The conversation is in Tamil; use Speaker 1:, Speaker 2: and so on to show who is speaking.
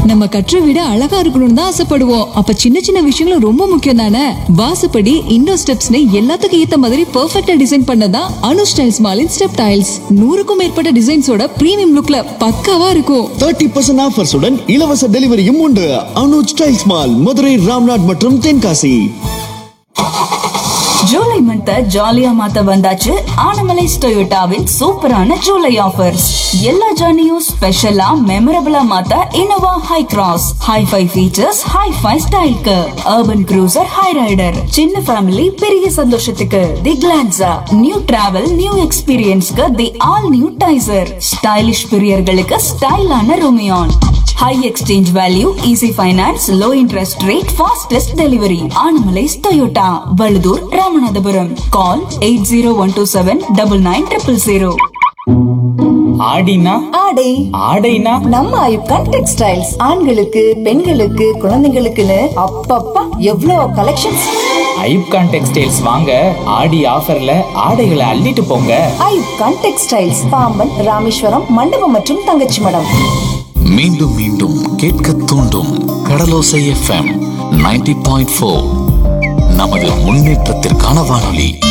Speaker 1: நம்ம கற்ற விட அழகா இருக்கணும்னு தான் ஆசைப்படுவோம் அப்ப சின்ன சின்ன விஷயங்களும் ரொம்ப முக்கியம் தானே வாசப்படி இண்டோ ஸ்டெப்ஸ்னு எல்லாத்துக்கும் ஏத்த மாதிரி பெர்ஃபெக்ட்டா டிசைன் பண்ணதான் அனு ஸ்டைல்ஸ் மாலின் ஸ்டெப் டைல்ஸ் நூறுக்கும் மேற்பட்ட டிசைன்ஸோட பிரீமியம் லுக்ல பக்காவா இருக்கும்
Speaker 2: தேர்ட்டி பர்சன்ட் ஆஃபர்ஸுடன் இலவச டெலிவரியும் உண்டு அனுஜ் டைல்ஸ் மால் மதுரை ராம்நாட் மற்றும் தென்காசி
Speaker 3: ஜூலை மந்த் ஜாலியா மாத்த வந்தாச்சு ஆனமலைஸ் டொயோட்டாவின் சூப்பரான ஜூலை ஆஃபர்ஸ் எல்லா ஜர்னியும் ஸ்பெஷலா மெமரபிளா மாத்த Innova Hycross hi fi features hi fi ஸ்டைல்க்கு அர்பன் க்ரூசர் ஹை ரைடர் சின்ன ஃபேமிலி பெரிய சந்தோஷத்துக்கு the Glanza new travel new எக்ஸ்பீரியன்ஸ்க்கு the all new Taisor stylish பிரியர்களுக்கு ஸ்டைலான Rumion high exchange value easy finance low interest rate fastest delivery Anamalais Toyota Vazhuthur Ramanathapuram call eight zero one two seven double nine triple zero
Speaker 4: ஆடினா
Speaker 5: ஆடை
Speaker 4: ஆடைனா
Speaker 5: நம்ம ஐப்கான் டெக்ஸ்டைல்ஸ் ஆண்களுக்கு பெண்களுக்கு குழந்தைங்களுக்குன்னு அப்பப்பா எவ்வளோ கலெக்ஷன்ஸ்
Speaker 4: ஐப்கான் டெக்ஸ்டைல்ஸ் வாங்க ஆடி ஆஃபர்ல ஆடைகளை அள்ளிட்டு போங்க
Speaker 5: ஐப்கான் டெக்ஸ்டைல்ஸ் பாம்பன் ராமேஸ்வரம் மண்டபம் மற்றும் தங்கச்சி மடம்
Speaker 6: மீண்டும் மீண்டும் கேட்க தூண்டும் Kadalosai FM ninety point four நமது முன்னேற்றத்திற்கான வானொலி